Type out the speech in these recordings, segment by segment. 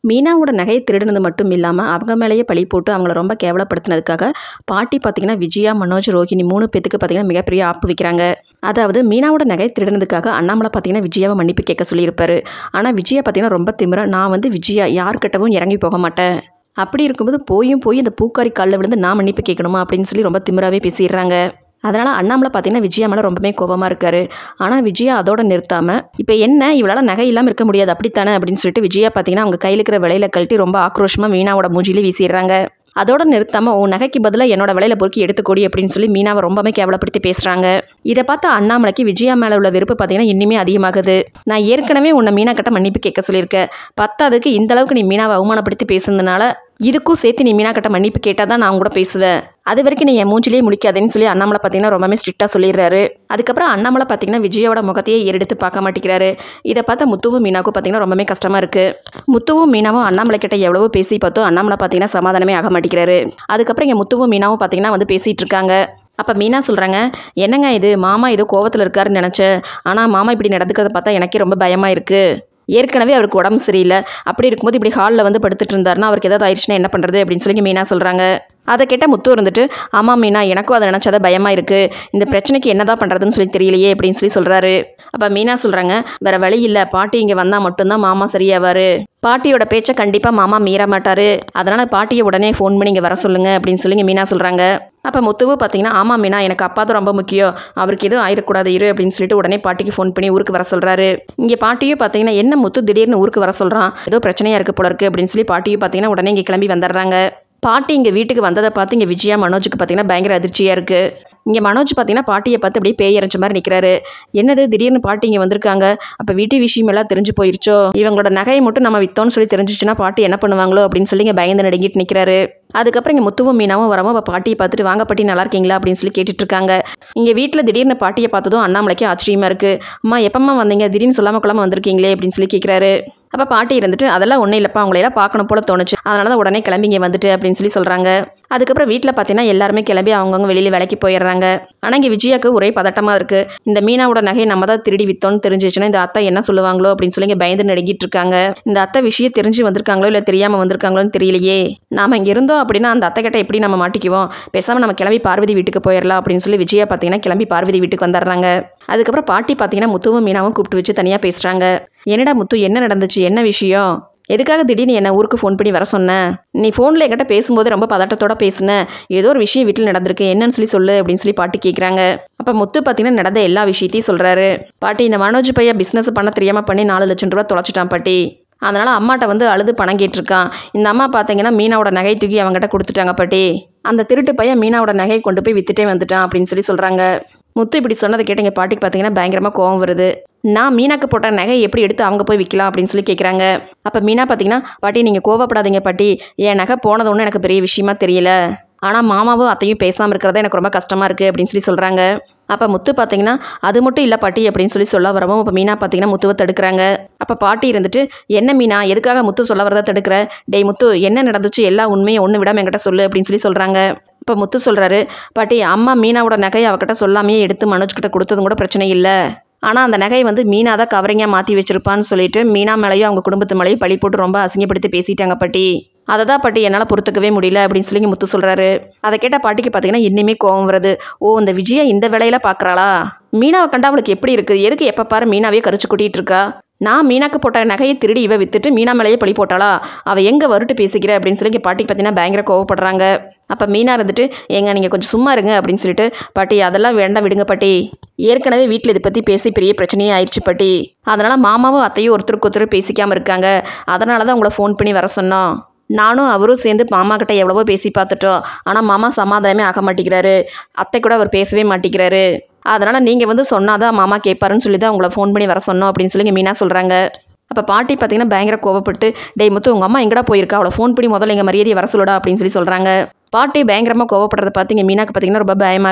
மீனாவோட நகையை திருடினது மட்டும் இல்லாமல் அவங்க மேலேயே பழி போட்டு அவங்கள ரொம்ப கேவலப்படுத்தினதுக்காக பாட்டி பார்த்தீங்கன்னா விஜயா மனோஜ் ரோஹிணி மூணு பேத்துக்கு பார்த்தீங்கன்னா மிகப்பெரிய ஆப்பு வைக்கிறாங்க அதாவது மீனாவோட நகை திருடினதுக்காக அண்ணாமலை பார்த்தீங்கன்னா விஜயாவை மன்னிப்பு கேட்க சொல்லியிருப்பாரு ஆனால் விஜயா பார்த்தீங்கன்னா ரொம்ப திமிரா நான் வந்து விஜயா யார்கிட்டவும் இறங்கி போக மாட்டேன் அப்படி இருக்கும்போது போயும் போய் இந்த பூக்காரி காலில் விழுந்து நான் மன்னிப்பு கேட்கணுமா அப்படின்னு சொல்லி ரொம்ப திமிராவே பேசிடுறாங்க அதனால் அண்ணாமலை பார்த்தீங்கன்னா விஜயா மேலே ரொம்பவே கோபமாக இருக்காரு ஆனால் விஜயா அதோட நிறுத்தாமல் இப்போ என்ன இவளால் நகை இல்லாமல் இருக்க முடியாது அப்படித்தானே அப்படின்னு சொல்லிட்டு விஜயா பார்த்தீங்கன்னா அவங்க கையில் இருக்கிற விலையில கழட்டி ரொம்ப ஆக்ரோஷமாக மீனாவோட மூஞ்சிலே வீசிடுறாங்க அதோட நிறுத்தாமல் உன் நகைக்கு பதிலாக என்னோட விலையில பொறுக்கி எடுத்துக்கொடி அப்படின்னு சொல்லி மீனாவை ரொம்பவே கேவலப்படுத்தி பேசுகிறாங்க இதை பார்த்து அண்ணாமலைக்கு விஜயா மேலே உள்ள வெறுப்பு பார்த்தீங்கன்னா இன்னுமே அதிகமாகுது நான் ஏற்கனவே உன்னை மீனா கிட்ட மன்னிப்பு கேட்க சொல்லியிருக்கேன் பத்தாவதுக்கு இந்த அளவுக்கு நீ மீனாவை அவமானப்படுத்தி பேசுனதுனால இதுக்கும் சேர்த்து நீ மீனா கிட்ட மன்னிப்பு கேட்டால் தான் நான் கூட பேசுவேன் அது வரைக்கும் நீ என் மூஞ்சிலே முழிக்காதேன்னு சொல்லி அண்ணாமலை பார்த்தீங்கன்னா ரொம்பவே ஸ்ட்ரிக்டாக சொல்லிடுறாரு அதுக்கப்புறம் அண்ணாமலை பார்த்தீங்கன்னா விஜயோட முகத்தையே ஏறெடுத்து பார்க்க மாட்டேங்கிறாரு இதை பார்த்தா முத்துவும் மீனாவுக்கும் பார்த்தீங்கன்னா ரொம்பவே கஷ்டமாக இருக்குது முத்துவும் மீனாவும் அண்ணாமலை கிட்ட எவ்வளவோ பேசி பார்த்தோம் அண்ணாமலை பார்த்தீங்கன்னா சமாதானமே ஆக மாட்டேங்கிறாரு அதுக்கப்புறம் இங்கே முத்துவும் மீனாவும் பார்த்தீங்கன்னா வந்து பேசிகிட்டு இருக்காங்க அப்போ மீனா சொல்கிறாங்க என்னங்க இது மாமா ஏதோ கோவத்தில் இருக்காருன்னு நினச்சேன் ஆனால் மாமா இப்படி நடந்துக்கிறத பார்த்தா எனக்கே ரொம்ப பயமாக இருக்குது ஏற்கனவே அவருக்கு உடம்பு சரியில்லை அப்படி இருக்கும்போது இப்படி ஹாலில் வந்து படுத்துட்டு இருந்தாருன்னா அவருக்கு ஏதாவது ஆயிடுச்சுன்னா என்ன பண்ணுறது அப்படின்னு சொல்லி இங்க மீனா சொல்கிறாங்க அதை கேட்ட முத்து இருந்துட்டு ஆமாம் மீனா எனக்கும் அதை நினச்சா பயமாக இருக்குது இந்த பிரச்சனைக்கு என்னதான் பண்ணுறதுன்னு சொல்லி தெரியலையே அப்படின்னு சொல்லி சொல்கிறாரு அப்போ மீனா சொல்கிறாங்க வேற வழி இல்லை பாட்டி இங்கே வந்தால் மட்டும்தான் மாமா சரியாவார் பாட்டியோட பேச்சை கண்டிப்பாக மாமா மீற மாட்டார் அதனால் பாட்டியை உடனே ஃபோன் பண்ணி இங்கே வர சொல்லுங்க அப்படின்னு சொல்லி இங்க மீனா சொல்கிறாங்க அப்போ முத்துவு பார்த்தீங்கன்னா ஆமாம் மீனா எனக்கு அப்பா தான் ரொம்ப முக்கியம் அவருக்கு எதுவும் ஆயிடக்கூடாது இரு அப்படின்னு சொல்லிட்டு உடனே பாட்டிக்கு ஃபோன் பண்ணி ஊருக்கு வர சொல்கிறாரு இங்கே பாட்டியும் பார்த்தீங்கன்னா என்ன முத்து திடீர்னு ஊருக்கு வர சொல்கிறான் ஏதோ பிரச்சனையாக இருக்குது போல இருக்குது அப்படின்னு சொல்லி பாட்டியும் பார்த்தீங்கன்னா உடனே இங்கே கிளம்பி வந்துடுறாங்க பாட்டி இங்கே வீட்டுக்கு வந்ததை பார்த்து இங்கே விஜயா மனோஜுக்கு பார்த்தீங்கன்னா பயங்கர அதிர்ச்சியாக இருக்குது இங்கே மனோஜ் பார்த்தீங்கன்னா பாட்டியை பார்த்து அப்படியே பேய் இறைச்ச மாதிரி நிற்கிறாரு என்னது திடீர்னு பாட்டி இங்கே வந்திருக்காங்க அப்போ வீட்டு விஷயம் எல்லாம் தெரிஞ்சு போயிருச்சோ இவங்களோட நகையை மட்டும் நம்ம வித்தோம்னு சொல்லி தெரிஞ்சிச்சுன்னா பாட்டி என்ன பண்ணுவாங்களோ அப்படின்னு சொல்லி இங்கே பயந்து நடுங்கிட்டு நிற்கிறாரு அதுக்கப்புறம் இங்கே முத்துவும் மீனாவும் வரவும் அப்போ பாட்டியை பார்த்துட்டு வாங்க பாட்டி நல்லா இருக்கீங்களா அப்படின்னு சொல்லி கேட்டுட்டு இருக்காங்க இங்கே வீட்டில் திடீர்னு பாட்டியை பார்த்ததும் அண்ணாமலைக்கு ஆச்சரியமா இருக்குது அம்மா எப்பம்மா வந்தீங்க திடீர்னு சொல்லாமல் கொள்ளாமல் வந்திருக்கீங்களே அப்படின்னு சொல்லி கேட்குறாரு அப்போ பாட்டி இருந்துட்டு அதெல்லாம் ஒன்றும் இல்லைப்பா அவங்களையெல்லாம் பார்க்கணும் போல தோணுச்சு அதனால தான் உடனே கிளம்பி இங்கே வந்துட்டு அப்படின்னு சொல்லி சொல்கிறாங்க அதுக்கப்புறம் வீட்டில் பார்த்தீங்கன்னா எல்லாருமே கிளம்பி அவங்கவுங்க வெளியில் வேலைக்கு போயிடுறாங்க ஆனால் இங்கே விஜயாக்கு ஒரே பதட்டமாக இருக்குது இந்த மீனாவோட நகையை நம்ம தான் திருடி வித்தோம்னு தெரிஞ்சிச்சுன்னா இந்த அத்தை என்ன சொல்லுவாங்களோ அப்படின்னு சொல்லி இங்கே பயந்து நடுங்கிட்டு இருக்காங்க இந்த அத்தை விஷயம் தெரிஞ்சு வந்திருக்காங்களோ இல்லை தெரியாமல் வந்திருக்காங்களோன்னு தெரியலையே நாம இங்கே இருந்தோம் அப்படின்னா அந்த அத்தை கிட்ட எப்படி நம்ம மாட்டிக்குவோம் பேசாமல் நம்ம கிளம்பி பார்வதி வீட்டுக்கு போயிடலாம் அப்படின்னு சொல்லி விஜயா பார்த்தீங்கன்னா கிளம்பி பார்வதி வீட்டுக்கு வந்துடுறாங்க அதுக்கப்புறம் பாட்டி பார்த்தீங்கன்னா முத்துவும் மீனாவும் கூப்பிட்டு வச்சு தனியாக பேசுகிறாங்க என்னடா முத்து என்ன நடந்துச்சு என்ன விஷயம் எதுக்காக திடீர்னு என்ன ஊருக்கு ஃபோன் பண்ணி வர சொன்னேன் நீ ஃபோனில் என்கிட்ட பேசும்போது ரொம்ப பதட்டத்தோட பேசுன ஏதோ ஒரு விஷயம் வீட்டில் நடந்திருக்கு என்னன்னு சொல்லி சொல்லு அப்படின்னு சொல்லி பாட்டி கேட்குறாங்க அப்போ முத்து பார்த்தீங்கன்னா நடந்த எல்லா விஷயத்தையும் சொல்கிறாரு பாட்டி இந்த மனோஜ் பையன் பிஸ்னஸ் பண்ண தெரியாமல் பண்ணி நாலு லட்சம் ரூபா தொலைச்சிட்டான் பாட்டி அதனால் அம்மாட்ட வந்து அழுது பணம் கேட்டிருக்கான் இந்த அம்மா பார்த்தீங்கன்னா மீனாவோட நகை தூக்கி அவங்ககிட்ட கொடுத்துட்டாங்க பாட்டி அந்த திருட்டு பையன் மீனாவோட நகையை கொண்டு போய் வித்துட்டே வந்துட்டான் அப்படின்னு சொல்லி சொல்கிறாங்க முத்து இப்படி சொன்னதை கேட்டு எங்கள் பாட்டிக்கு பார்த்தீங்கன்னா பயங்கரமாக கோவம் வருது நான் மீனாக்கு போட்ட நகை எப்படி எடுத்து அவங்க போய் விற்கலாம் அப்படின்னு சொல்லி கேட்குறாங்க அப்போ மீனா பார்த்தீங்கன்னா பாட்டி நீங்கள் கோவப்படாதீங்க பாட்டி என் நகை போனது ஒன்றும் எனக்கு பெரிய விஷயமா தெரியல ஆனால் மாமாவும் அத்தையும் பேசாமல் இருக்கிறது எனக்கு ரொம்ப கஷ்டமாக இருக்குது அப்படின்னு சொல்லி சொல்கிறாங்க அப்போ முத்து பார்த்தீங்கன்னா அது மட்டும் இல்லை பாட்டி அப்படின்னு சொல்லி சொல்ல வரவும் இப்போ மீனா பார்த்தீங்கன்னா முத்துவை தடுக்கிறாங்க அப்போ பாட்டி இருந்துட்டு என்ன மீனா எதுக்காக முத்து சொல்ல வரதா தடுக்கிற டேய் முத்து என்ன நடந்துச்சு எல்லா உண்மையும் ஒன்று விடாம என்கிட்ட சொல்லு அப்படின்னு சொல்லி சொல்கிறாங்க இப்போ முத்து சொல்கிறாரு பாட்டி அம்மா மீனாவோட நகையை அவகிட்ட சொல்லாமையே எடுத்து மனோஜ் கிட்ட கொடுத்ததும் கூட பிரச்சனை இல்லை ஆனால் அந்த நகையை வந்து மீனா தான் கவரிங்காக மாற்றி வச்சிருப்பான்னு சொல்லிட்டு மீனா மேலேயும் அவங்க குடும்பத்து மேலேயும் பழி போட்டு ரொம்ப அசிங்கப்படுத்தி பேசிட்டாங்க பாட்டி அதை தான் பாட்டி என்னால் பொறுத்துக்கவே முடியல அப்படின்னு சொல்லி இங்க முத்து சொல்கிறாரு அதை கேட்ட பாட்டிக்கு பார்த்தீங்கன்னா இன்னுமே கோவம் வருது ஓ இந்த விஜயா இந்த வேலையில பார்க்குறாளா மீனாவை கண்டா அவளுக்கு எப்படி இருக்குது எதுக்கு எப்போ பாரு மீனாவே கரிச்சு கொட்டிட்டு இருக்கா நான் மீனாக்கு போட்ட நகையை திருடி இவ வித்துட்டு மீனா மேலேயே பழி போட்டாளா அவள் எங்கே வருட்டு பேசிக்கிற அப்படின்னு சொல்லி இங்க பாட்டிக்கு பார்த்தீங்கன்னா பயங்கர கோவப்படுறாங்க அப்போ மீனா இருந்துட்டு ஏங்க நீங்கள் கொஞ்சம் சும்மா இருங்க அப்படின்னு சொல்லிட்டு பாட்டி அதெல்லாம் வேண்டாம் விடுங்க பாட்டி ஏற்கனவே வீட்டில் இதை பற்றி பேசி பெரிய பிரச்சனையே ஆயிடுச்சு பாட்டி அதனால் மாமாவும் அத்தையும் ஒருத்தருக்கு ஒருத்தர் பேசிக்காமல் இருக்காங்க அதனால தான் உங்களை ஃபோன் பண்ணி வர சொன்னோம் நானும் அவரும் சேர்ந்து மாமா கிட்ட எவ்வளவோ பேசி பார்த்துட்டோம் ஆனால் மாமா சமாதானமே ஆக மாட்டேங்கிறாரு அத்தை கூட அவர் பேசவே மாட்டேங்கிறாரு அதனால் நீங்கள் வந்து சொன்னாதான் மாமா கேட்பாருன்னு சொல்லி தான் உங்களை ஃபோன் பண்ணி வர சொன்னோம் அப்படின்னு சொல்லி இங்க மீனா சொல்கிறாங்க அப்போ பாட்டி பார்த்தீங்கன்னா பயங்கர கோவப்பட்டு டேய் முத்து உங்கள் அம்மா எங்கடா போயிருக்கா அவளை ஃபோன் பண்ணி முதல்ல எங்கள் மரியாதையை வர சொல்லுடா அப்படின்னு சொல்லி சொல்கிறாங்க பாட்டி பயங்கரமாக கோவப்படுறத பார்த்து இங்க மீனாக்கு பார்த்தீங்கன்னா ரொம்ப பயமாகுது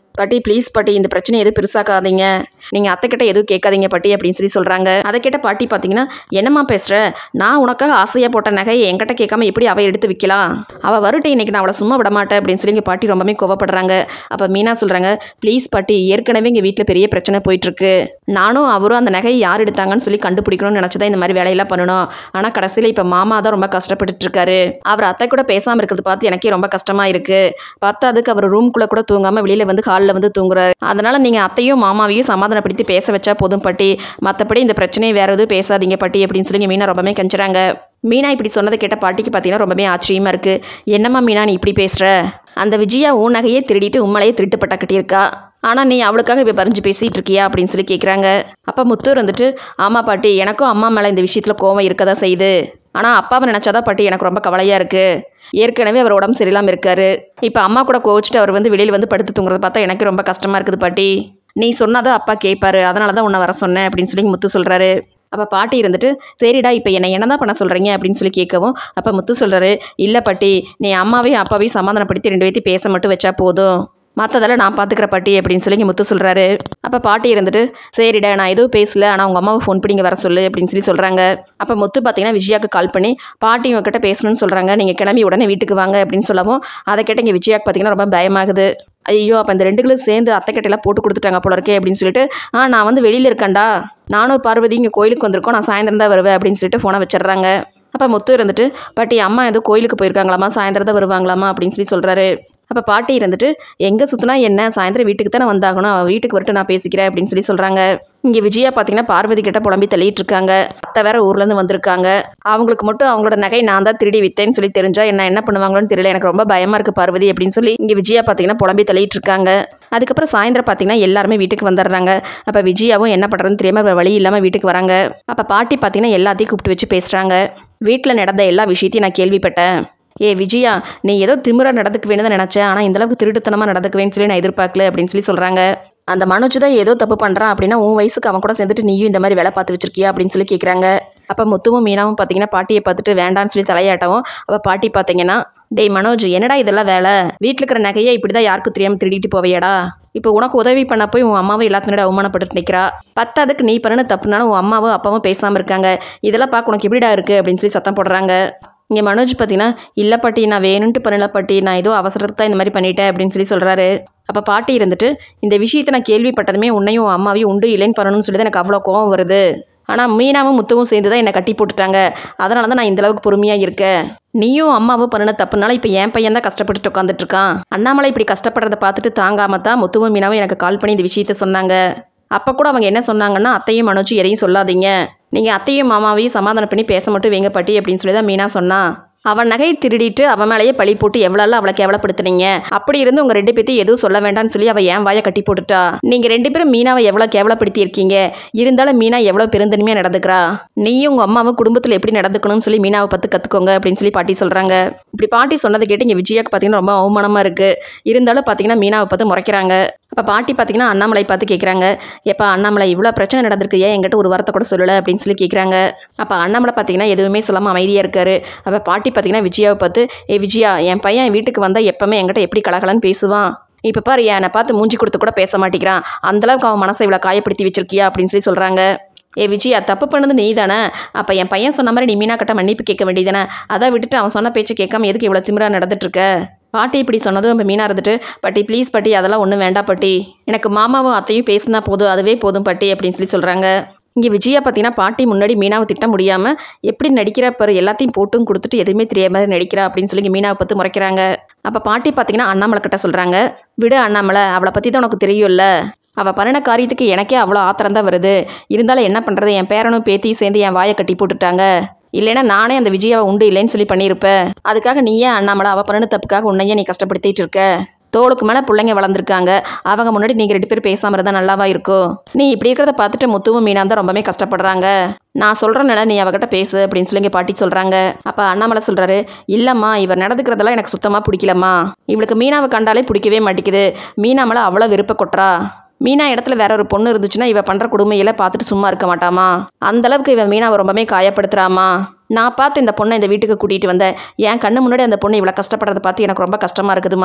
பாட்டி ப்ளீஸ் பாட்டி இந்த பிரச்சனை எதுவும் பெருசாக்காதீங்க நீங்கள் அத்தைக்கிட்ட எதுவும் கேட்காதீங்க பாட்டி அப்படின்னு சொல்லி சொல்கிறாங்க அதை கேட்ட பாட்டி பார்த்தீங்கன்னா என்னம்மா பேசுகிற நான் உனக்காக ஆசையாக போட்ட நகையை என்கிட்ட கேட்காம எப்படி அவள் எடுத்து விற்கலாம் அவள் வருட்டு இன்னைக்கு நான் அவளை சும்மா விட மாட்டேன் அப்படின்னு சொல்லி இங்கே பாட்டி ரொம்பவே கோவப்படுறாங்க அப்போ மீனா சொல்கிறாங்க ப்ளீஸ் பாட்டி ஏற்கனவே இங்கே வீட்டில் பெரிய பிரச்சனை போயிட்டுருக்கு நானும் அவரும் அந்த நகையை யார் எடுத்தாங்கன்னு சொல்லி கண்டுபிடிக்கணும்னு நினச்சி தான் இந்த மாதிரி வேலையெல்லாம் பண்ணணும் ஆனால் கடைசியில் இப்போ மாமா தான் ரொம்ப கஷ்டப்பட்டுட்டு இருக்காரு அவர் அத்தை கூட பேசாமல் இருக்கிறது பார்த்து எனக்கே ரொம்ப கஷ்டமாக இருக்குது பார்த்தா அதுக்கு அவர் ரூம்குள்ளே கூட தூங்காமல் வெளியில் வந்து ஹாலில் வந்து தூங்குறாரு அதனால் நீங்கள் அத்தையும் மாமாவையும் சமாதானப்படுத்தி பேச வச்சா போதும் பாட்டி மற்றபடி இந்த பிரச்சனையை வேறு எதுவும் பேசாதீங்க பாட்டி அப்படின்னு சொல்லி இங்க மீனா ரொம்பவே கெஞ்சுறாங்க மீனா இப்படி சொன்னதை கேட்ட பாட்டிக்கு பார்த்தீங்கன்னா ரொம்பவே ஆச்சரியமாக இருக்குது என்னம்மா மீனா நீ இப்படி பேசுகிற அந்த விஜயா உன் நகையே திருடிட்டு உம்மளையே திருட்டு பட்டா கட்டியிருக்கா ஆனால் நீ அவளுக்காக இப்போ பறிஞ்சு பேசிகிட்டு இருக்கியா அப்படின்னு சொல்லி கேட்குறாங்க அப்போ முத்தூர் வந்துட்டு ஆமாம் பாட்டி எனக்கும் அம்மா மேலே இந்த விஷயத்தில் கோவம் இருக்க தான் செய்யுது ஆனால் அப்பாவை நினச்சாதான் பாட்டி எனக்கு ரொம்ப கவலையாக இருக்குது ஏற்கனவே அவர் உடம்பு சரியில்லாமல் இருக்காரு இப்போ அம்மா கூட கோவிச்சிட்டு அவர் வந்து வெளியில் வந்து படுத்து தூங்குறத பார்த்தா எனக்கு ரொம்ப கஷ்டமாக இருக்குது பாட்டி நீ சொன்னாதான் அப்பா கேட்பாரு அதனால தான் உன்னை வர சொன்னேன் அப்படின்னு சொல்லி முத்து சொல்கிறாரு அப்போ பாட்டி இருந்துட்டு சரிடா இப்போ என்னை என்ன தான் பண்ண சொல்கிறீங்க அப்படின்னு சொல்லி கேட்கவும் அப்போ முத்து சொல்கிறாரு இல்லை பாட்டி நீ அம்மாவையும் அப்பாவையும் சமாதானப்படுத்தி ரெண்டு பேர்த்தையும் பேச மட்டும் வச்சா போதும் மற்றதெல்லாம் நான் பார்த்துக்கிற பாட்டி அப்படின்னு சொல்லி இங்க முத்து சொல்கிறாரு அப்போ பாட்டி இருந்துட்டு சரிடா நான் எதுவும் பேசல ஆனால் உங்கள் அம்மாவை ஃபோன் பண்ணி இங்க வர சொல்லு அப்படின்னு சொல்லி சொல்கிறாங்க அப்போ முத்து பார்த்தீங்கன்னா விஜயாக்கு கால் பண்ணி பாட்டி உங்ககிட்ட பேசணும்னு சொல்கிறாங்க நீங்கள் கிளம்பி உடனே வீட்டுக்கு வாங்க அப்படின்னு சொல்லவும் அதை கேட்ட இங்கே விஜயாக்கு பார்த்தீங்கன்னா ரொம்ப பயமாகுது ஐயோ அப்போ இந்த ரெண்டுகளும் சேர்ந்து அத்தைக்கிட்டலாம் போட்டு கொடுத்துட்டாங்க போல இருக்கே அப்படின்னு சொல்லிட்டு ஆ நான் வந்து வெளியில் இருக்கேன்டா நானும் பார்வதி இங்கே கோயிலுக்கு வந்திருக்கோம் நான் சாயந்தரம் தான் வருவேன் அப்படின்னு சொல்லிட்டு ஃபோனை வச்சிடுறாங்க அப்போ முத்து இருந்துட்டு பாட்டி அம்மா ஏதோ கோயிலுக்கு போயிருக்காங்களாமா சாயந்தரம் தான் வருவாங்களாமா அப்படின்னு சொல்லி சொல்கிறாரு அப்போ பாட்டி இருந்துட்டு எங்கே சுற்றினா என்ன சாயந்தரம் வீட்டுக்கு தானே வந்தாகணும் அவள் வீட்டுக்கு வரட்டு நான் பேசிக்கிறேன் அப்படின்னு சொல்லி சொல்கிறாங்க இங்கே விஜயா பார்த்தீங்கன்னா பார்வதி கிட்ட புலம்பி தள்ளிட்டு இருக்காங்க அத்தை வேற ஊர்லேருந்து வந்திருக்காங்க அவங்களுக்கு மட்டும் அவங்களோட நகை நான் தான் திருடி வித்தேன்னு சொல்லி தெரிஞ்சா என்ன என்ன பண்ணுவாங்களோன்னு தெரியல எனக்கு ரொம்ப பயமாக இருக்குது பார்வதி அப்படின்னு சொல்லி இங்கே விஜயா பார்த்தீங்கன்னா புலம்பி தள்ளிட்டு இருக்காங்க அதுக்கப்புறம் சாயந்தரம் பார்த்தீங்கன்னா எல்லாருமே வீட்டுக்கு வந்துடுறாங்க அப்போ விஜயாவும் என்ன பண்ணுறதுன்னு தெரியாமல் வேற வழி இல்லாமல் வீட்டுக்கு வராங்க அப்போ பாட்டி பார்த்தீங்கன்னா எல்லாத்தையும் கூப்பிட்டு வச்சு பேசுகிறாங்க வீட்டில் நடந்த எல்லா விஷயத்தையும் நான் கேள்விப்பட்டேன் ஏ விஜயா நீ ஏதோ திமிரா நடந்துக்குவேன்னு தான் நினச்சேன் ஆனால் இந்தளவுக்கு திருட்டுத்தனமாக நடந்துக்குவேன்னு சொல்லி நான் எதிர்பார்க்கல அப்படின்னு சொல்லி சொல்கிறாங்க அந்த மனோஜ் தான் ஏதோ தப்பு பண்ணுறான் அப்படின்னா உன் வயசுக்கு அவன் கூட சேர்ந்துட்டு நீயும் இந்த மாதிரி வேலை பார்த்து வச்சிருக்கியா அப்படின்னு சொல்லி கேட்குறாங்க அப்போ முத்துவும் மீனாவும் பார்த்தீங்கன்னா பாட்டியை பார்த்துட்டு வேண்டான்னு சொல்லி தலையாட்டவும் அப்போ பாட்டி பார்த்தீங்கன்னா டேய் மனோஜ் என்னடா இதெல்லாம் வேலை வீட்டில் இருக்கிற நகையை இப்படி தான் யாருக்கும் தெரியாமல் திருடிட்டு போவையாடா இப்போ உனக்கு உதவி பண்ண போய் உன் அம்மாவை எல்லாத்தினோட அவமானப்பட்டு நிற்கிறா பத்தாதுக்கு நீ பண்ணன தப்புனாலும் உன் அம்மாவும் அப்பாவும் பேசாமல் இருக்காங்க இதெல்லாம் பார்க்க உனக்கு எப்படிடா இருக்குது அப்படின்னு சொல்லி சத்தம் போடுறாங்க இங்கே மனோஜ் பார்த்தீங்கன்னா இல்லை பாட்டி நான் வேணும்ட்டு பண்ணல பாட்டி நான் ஏதோ அவசரத்துக்கு தான் இந்த மாதிரி பண்ணிட்டேன் அப்படின்னு சொல்லி சொல்கிறாரு அப்போ பாட்டி இருந்துட்டு இந்த விஷயத்தை நான் கேள்விப்பட்டதுமே உன்னையும் உன் அம்மாவையும் உண்டு இல்லைன்னு பண்ணணும்னு சொல்லி தான் எனக்கு அவ்வளோ கோவம் வருது ஆனால் மீனாவும் முத்துவும் சேர்ந்து தான் என்னை கட்டி போட்டுட்டாங்க அதனால தான் நான் இந்த அளவுக்கு பொறுமையாக இருக்கேன் நீயும் அம்மாவும் பண்ணின தப்புனால இப்போ என் பையன் தான் கஷ்டப்பட்டுட்டு உட்காந்துட்டு இருக்கான் அண்ணாமலை இப்படி கஷ்டப்படுறத பார்த்துட்டு தாங்காம தான் முத்துவும் மீனாவும் எனக்கு கால் பண்ணி இந்த விஷயத்த சொன்னாங்க அப்போ கூட அவங்க என்ன சொன்னாங்கன்னா அத்தையும் மனோஜ் எதையும் சொல்லாதீங்க நீங்கள் அத்தையும் மாமாவையும் சமாதானம் பண்ணி பேச மட்டும் வைங்க பாட்டி அப்படின்னு சொல்லி தான் மீனா சொன்னா அவன் நகை திருடிட்டு அவன் மேலேயே பழி போட்டு எவ்வளோ அவளை கேவலப்படுத்துனீங்க அப்படி இருந்து உங்க ரெண்டு பேத்தையும் எதுவும் சொல்ல வேண்டாம்னு சொல்லி அவள் என் வாயை கட்டி போட்டுட்டா நீங்க ரெண்டு பேரும் மீனாவை எவ்வளோ கேவலப்படுத்தி இருக்கீங்க இருந்தாலும் மீனா எவ்வளோ பெருந்தன்மையா நடந்துக்கிறா நீயும் உங்க அம்மாவும் குடும்பத்தில் எப்படி நடந்துக்கணும்னு சொல்லி மீனாவை பார்த்து கத்துக்கோங்க அப்படின்னு சொல்லி பாட்டி சொல்றாங்க இப்படி பாட்டி சொன்னதை கேட்டு இங்கே விஜயாக்கு பார்த்தீங்கன்னா ரொம்ப அவமானமா இருக்கு இருந்தாலும் பார்த்தீங்கன்னா மீனாவை பார்த்து முறைக்கிறாங்க அப்போ பாட்டி பார்த்தீங்கன்னா அண்ணாமலை பார்த்து கேட்குறாங்க எப்பா அண்ணாமலை இவ்வளோ பிரச்சனை நடந்திருக்கு ஏன் என்கிட்ட ஒரு வார்த்தை கூட சொல்லலை அப்படின்னு சொல்லி கேட்குறாங்க அப்போ அண்ணாமலை பார்த்தீங்கன்னா எதுவுமே சொல்லாமல் அமைதியாக இருக்காரு அப்போ பாட்டி பார்த்தீங்கன்னா விஜயாவை பார்த்து ஏ விஜயா என் பையன் என் வீட்டுக்கு வந்தால் எப்பவுமே என்கிட்ட எப்படி கலகலன்னு பேசுவான் இப்போ பாரு என்னை பார்த்து மூஞ்சி கொடுத்து கூட பேச மாட்டேங்கிறான் அந்தளவுக்கு அவன் மனசை இவ்வளோ காயப்படுத்தி வச்சிருக்கியா அப்படின்னு சொல்லி சொல்கிறாங்க ஏ விஜயா தப்பு பண்ணது நீ தானே அப்போ என் பையன் சொன்ன மாதிரி நீ மீனா கிட்ட மன்னிப்பு கேட்க வேண்டியதானே அதை விட்டுட்டு அவன் சொன்ன பேச்சு கேட்காம எதுக்கு இவ்வளோ திமிரா நடந்துட்டு இருக்க பாட்டி இப்படி சொன்னதும் இப்போ மீனா இருந்துட்டு பாட்டி ப்ளீஸ் பாட்டி அதெல்லாம் ஒன்றும் வேண்டாம் பாட்டி எனக்கு மாமாவும் அத்தையும் பேசினா போதும் அதுவே போதும் பாட்டி அப்படின்னு சொல்லி சொல்கிறாங்க இங்கே விஜயா பார்த்தீங்கன்னா பாட்டி முன்னாடி மீனாவை திட்ட முடியாமல் எப்படி நடிக்கிறா பாரு எல்லாத்தையும் போட்டும் கொடுத்துட்டு எதுவுமே தெரியாத மாதிரி நடிக்கிறா அப்படின்னு சொல்லி இங்க மீனாவை பார்த்து முறைக்கிறாங்க அப்போ பாட்டி பார்த்தீங்கன்னா அண்ணாமலை கிட்ட சொல்கிறாங்க விடு அண்ணாமலை அவளை பற்றி தான் உனக்கு தெரியும்ல அவள் பண்ணின காரியத்துக்கு எனக்கே அவ்வளோ ஆத்திரம் தான் வருது இருந்தாலும் என்ன பண்ணுறது என் பேரனும் பேத்தியும் சேர்ந்து என் வாயை கட்டி போட்டுட்டாங்க இல்லைன்னா நானே அந்த விஜயாவை உண்டு இல்லைன்னு சொல்லி பண்ணியிருப்பேன் அதுக்காக நீ ஏன் அண்ணாமலை அவள் பண்ணின தப்புக்காக உன்னையே நீ கஷ்டப்படுத்திட்டு இருக்க தோளுக்கு மேலே பிள்ளைங்க வளர்ந்துருக்காங்க அவங்க முன்னாடி நீங்கள் ரெண்டு பேரும் பேசாமல் இருந்தால் நல்லாவா இருக்கும் நீ இப்படி இருக்கிறத பார்த்துட்டு முத்துவும் மீனா தான் ரொம்பவே கஷ்டப்படுறாங்க நான் சொல்கிறனால நீ அவகிட்ட பேசு அப்படின்னு சொல்லி இங்க பாட்டி சொல்கிறாங்க அப்போ அண்ணாமலை சொல்கிறாரு இல்லைம்மா இவர் நடந்துக்கிறதெல்லாம் எனக்கு சுத்தமாக பிடிக்கலம்மா இவளுக்கு மீனாவை கண்டாலே பிடிக்கவே மாட்டேங்குது மீனா மேலே அவ்வளோ விருப்ப கொட்டுறா மீனா இடத்துல வேற ஒரு பொண்ணு இருந்துச்சுன்னா இவ பண்ற கொடுமையில பார்த்துட்டு சும்மா இருக்க மாட்டாமா அந்த அளவுக்கு இவன் மீனாவை ரொம்பவே காயப்படுத்துறாமா நான் பார்த்து இந்த பொண்ணை இந்த வீட்டுக்கு கூட்டிகிட்டு வந்தேன் என் கண்ணு முன்னாடி அந்த பொண்ணு இவ்வளோ கஷ்டப்படுறத பார்த்து எனக்கு ரொம்ப கஷ்டமா இருக்குதுமா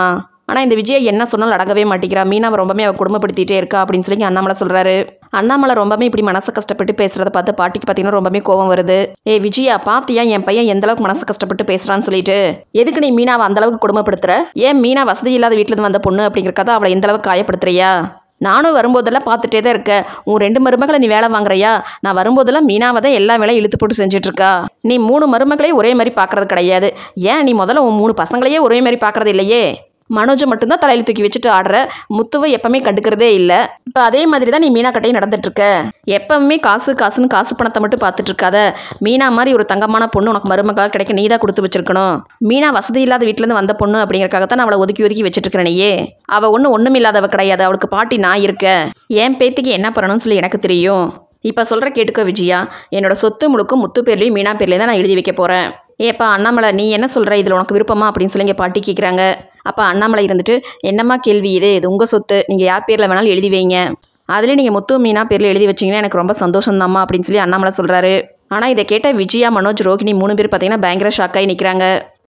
ஆனால் இந்த விஜயா என்ன சொன்னாலும் அடங்கவே மாட்டேங்கிறா மீனாவை ரொம்பவே அவள் குடும்பப்படுத்திட்டே இருக்கா அப்படின்னு சொல்லி அண்ணாமலை சொல்கிறாரு அண்ணாமலை ரொம்பவே இப்படி மனசு கஷ்டப்பட்டு பேசுகிறத பார்த்து பாட்டிக்கு பார்த்தீங்கன்னா ரொம்பவே கோவம் வருது ஏ விஜயா பாத்தியா என் பையன் எந்த அளவுக்கு மனசு கஷ்டப்பட்டு பேசுகிறான்னு சொல்லிட்டு எதுக்கு நீ மீனாவை அந்த அளவுக்கு குடும்பப்படுத்துற ஏன் மீனா வசதி இல்லாத வீட்டில் வந்த பொண்ணு அப்படிங்கிற கதை அவளை எந்த அளவுக்கு காயப்படுத்துறியா நானும் வரும்போதெல்லாம் பார்த்துட்டே தான் இருக்கேன் உன் ரெண்டு மருமகளை நீ வேலை வாங்குறியா நான் வரும்போதெல்லாம் மீனாவை தான் எல்லா வேலையும் இழுத்து போட்டு செஞ்சுட்டு இருக்கா நீ மூணு மருமகளையும் ஒரே மாதிரி பார்க்கறது கிடையாது ஏன் நீ முதல்ல உன் மூணு பசங்களையே ஒரே மாதிரி பார்க்கறது இல்லையே மனோஜை மட்டும்தான் தலையில் தூக்கி வச்சுட்டு ஆடுற முத்துவை எப்பவுமே கண்டுக்கிறதே இல்லை இப்போ அதே மாதிரி தான் நீ மீனா கட்டையும் நடந்துட்டு இருக்க எப்பவுமே காசு காசுன்னு காசு பணத்தை மட்டும் பார்த்துட்டு இருக்காத மீனா மாதிரி ஒரு தங்கமான பொண்ணு உனக்கு மருமகளாக கிடைக்க நீ தான் கொடுத்து வச்சிருக்கணும் மீனா வசதி இல்லாத வீட்டிலேருந்து வந்த பொண்ணு அப்படிங்கறக்காக தான் நான் அவளை ஒதுக்கி ஒதுக்கி வச்சுட்டு இருக்கிறேன் நீயே அவள் ஒன்றும் ஒன்றும் இல்லாதவ கிடையாது அவளுக்கு பாட்டி நான் இருக்கேன் என் பேத்திக்கு என்ன பண்ணணும்னு சொல்லி எனக்கு தெரியும் இப்போ சொல்கிற கேட்டுக்க விஜயா என்னோட சொத்து முழுக்க முத்து பேர்லேயும் மீனா பேர்லேயும் தான் நான் எழுதி வைக்க போகிறேன் ஏப்பா அண்ணாமலை நீ என்ன சொல்கிற இதில் உனக்கு விருப்பமா அப்படின்னு சொல்லி இங்கே பாட்டி கேட்குறாங்க அப்போ அண்ணாமலை இருந்துட்டு என்னம்மா கேள்வி இது இது உங்கள் சொத்து நீங்கள் யார் பேரில் வேணாலும் எழுதி வைங்க அதுலேயே நீங்கள் முத்து மீனா பேரில் எழுதி வச்சிங்கன்னா எனக்கு ரொம்ப சந்தோஷம்தாம்மா அப்படின்னு சொல்லி அண்ணாமலை சொல்கிறாரு ஆனால் இதை கேட்ட விஜயா மனோஜ் ரோகிணி மூணு பேர் பார்த்தீங்கன்னா பயங்கர ஷாக்காகி நிற்கிறாங்க